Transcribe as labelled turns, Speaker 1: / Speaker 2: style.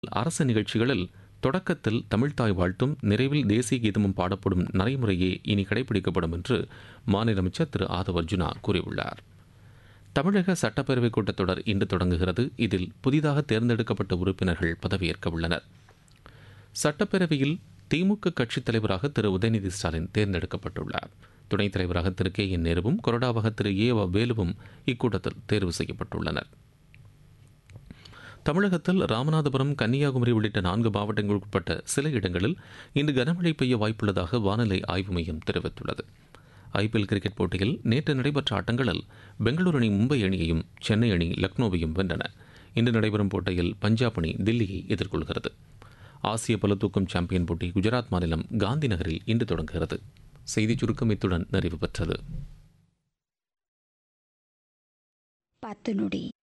Speaker 1: அரசு நிகழ்ச்சிகளில் தொடக்கத்தில் தமிழ்த்தாய் வாழ்த்தும் நிறைவில் தேசிய கீதமும் பாடப்படும் நடைமுறையே இனி கடைபிடிக்கப்படும் என்று மாநில அமைச்சர் திரு ஆதவ் அர்ஜுனா கூறியுள்ளார் தமிழக சட்டப்பேரவைக் கூட்டத்தொடர் இன்று தொடங்குகிறது இதில் புதிதாக தேர்ந்தெடுக்கப்பட்ட உறுப்பினர்கள் பதவியேற்க உள்ளனர் சட்டப்பேரவையில் திமுக கட்சித் தலைவராக திரு உதயநிதி ஸ்டாலின் தேர்ந்தெடுக்கப்பட்டுள்ளார் துணைத் தலைவராக திரு கே என் நேருவும் கொறடாவாக திரு ஏ வ வேலுவும் இக்கூட்டத்தில் தேர்வு செய்யப்பட்டுள்ளனர் தமிழகத்தில் ராமநாதபுரம் கன்னியாகுமரி உள்ளிட்ட நான்கு மாவட்டங்களுக்கு உட்பட்ட சில இடங்களில் இன்று கனமழை பெய்ய வாய்ப்புள்ளதாக வானிலை ஆய்வு மையம் தெரிவித்துள்ளது ஐபிஎல் கிரிக்கெட் போட்டியில் நேற்று நடைபெற்ற ஆட்டங்களில் பெங்களூரு அணி மும்பை அணியையும் சென்னை அணி லக்னோவையும் வென்றன இன்று நடைபெறும் போட்டியில் பஞ்சாப் அணி தில்லியை எதிர்கொள்கிறது ஆசிய பளுதூக்கும் சாம்பியன் போட்டி குஜராத் மாநிலம் காந்தி நகரில் இன்று தொடங்குகிறது செய்திச் சுருக்கம் இத்துடன் நிறைவு பெற்றது
Speaker 2: பத்து நொடி